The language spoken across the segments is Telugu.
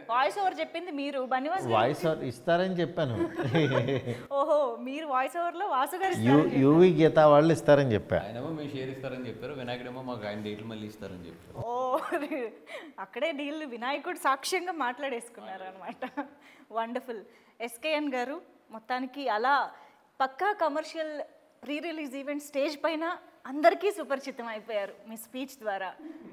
వాయిస్ ఓవర్ చెప్పింది మీరు బన్నివాస్ గారు వాయిస్ ఓవర్ ఇస్తారని చెప్పాను ఓహో మీరు వాయిస్ ఓవర్ లో వాసు గారు యూ యూవి గీత వాళ్ళు ఇస్తారని చెప్పా ఆయనేమో మేము షేర్ ఇస్తారని చెప్పారు వినాయకుడేమో మాకు ఆయన డేట్లు మళ్ళీ ఇస్తారని చెప్పారు ఓ అక్కడే డీల్ వినాయకుడు సాక్ష్యంగా మాట్లాడేసుకున్నారు అనమాట వండర్ఫుల్ ఎస్కేఎన్ గారు మొత్తానికి అలా పక్కా commercial pre release event stage పైన అందరికీ సుపరిచితం అయిపోయారు మీ స్పీచ్ ద్వారా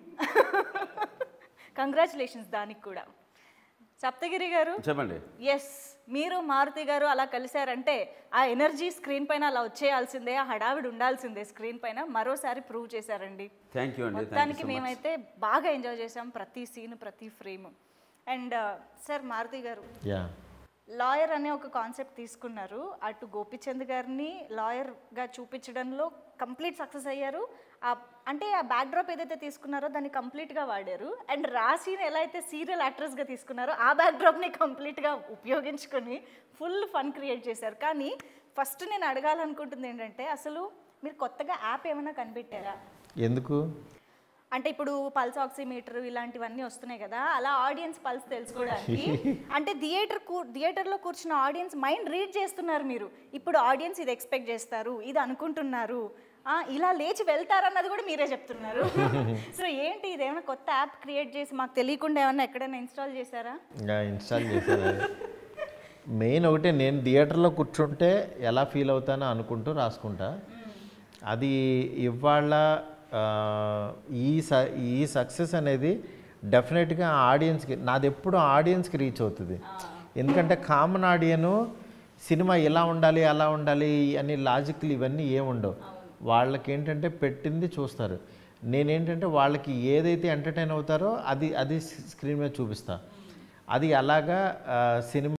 కంగ్రాచులేషన్స్ దానికి కూడా సప్తగిరి గారు చెప్పండి ఎస్ మీరు మారుతి గారు అలా కలిశారంటే ఆ ఎనర్జీ స్క్రీన్ పైన అలా వచ్చేయాల్సిందే ఆ హడావిడి ఉండాల్సిందే స్క్రీన్ పైన మరోసారి ప్రూవ్ చేశారండి థ్యాంక్ యూ అండి థ్యాంక్ మొత్తానికి మేమైతే బాగా ఎంజాయ్ చేసాం ప్రతి సీన్ ప్రతి ఫ్రేమ్ అండ్ సార్ మారుతి గారు యా లాయర్ అనే ఒక కాన్సెప్ట్ తీసుకున్నారు అటు గోపిచంద్ గారిని లాయర్గా చూపించడంలో కంప్లీట్ సక్సెస్ అయ్యారు ఆ అంటే ఆ బ్యాక్డ్రాప్ ఏదైతే తీసుకున్నారో దాన్ని కంప్లీట్గా వాడారు అండ్ రాశిని ఎలా అయితే సీరియల్ యాక్ట్రెస్గా తీసుకున్నారో ఆ బ్యాక్డ్రాప్ని కంప్లీట్గా ఉపయోగించుకొని ఫుల్ ఫన్ క్రియేట్ చేశారు కానీ ఫస్ట్ నేను అడగాలనుకుంటుంది ఏంటంటే అసలు మీరు కొత్తగా యాప్ ఏమైనా కనిపెట్టారా ఎందుకు అంటే ఇప్పుడు పల్స్ ఆక్సిమీటర్ ఇలాంటివన్నీ వస్తున్నాయి కదా అలా ఆడియన్స్ పల్స్ తెలుసుకోవడానికి అంటే థియేటర్ థియేటర్లో కూర్చున్న ఆడియన్స్ మైండ్ రీడ్ చేస్తున్నారు మీరు ఇప్పుడు ఆడియన్స్ ఇది ఎక్స్పెక్ట్ చేస్తారు ఇది అనుకుంటున్నారు ఆ, ఇలా లేచి వెళ్తారన్నది కూడా మీరే చెప్తున్నారు సో ఏంటి ఇది ఏమైనా కొత్త యాప్ క్రియేట్ చేసి మాకు తెలియకుండా ఏమైనా ఎక్కడైనా ఇన్స్టాల్ చేశారా ఇంకా ఇన్స్టాల్ చేశారు మెయిన్ ఒకటే నేను థియేటర్లో కూర్చుంటే ఎలా ఫీల్ అవుతానో అనుకుంటూ రాసుకుంటా అది ఇవాళ ఆ, ఈ స ఈ సక్సెస్ అనేది డెఫినెట్గా ఆడియన్స్కి నాది ఎప్పుడు ఆడియన్స్కి రీచ్ అవుతుంది ఎందుకంటే కామన్ ఆడియను సినిమా ఇలా ఉండాలి అలా ఉండాలి అని లాజిక్లు ఇవన్నీ ఏముండవు వాళ్ళకి ఏంటంటే పెట్టింది చూస్తారు నేనేంటంటే వాళ్ళకి ఏదైతే ఎంటర్టైన్ అవుతారో అది అది స్క్రీన్ మీద చూపిస్తా అది అలాగా ఆ, సినిమా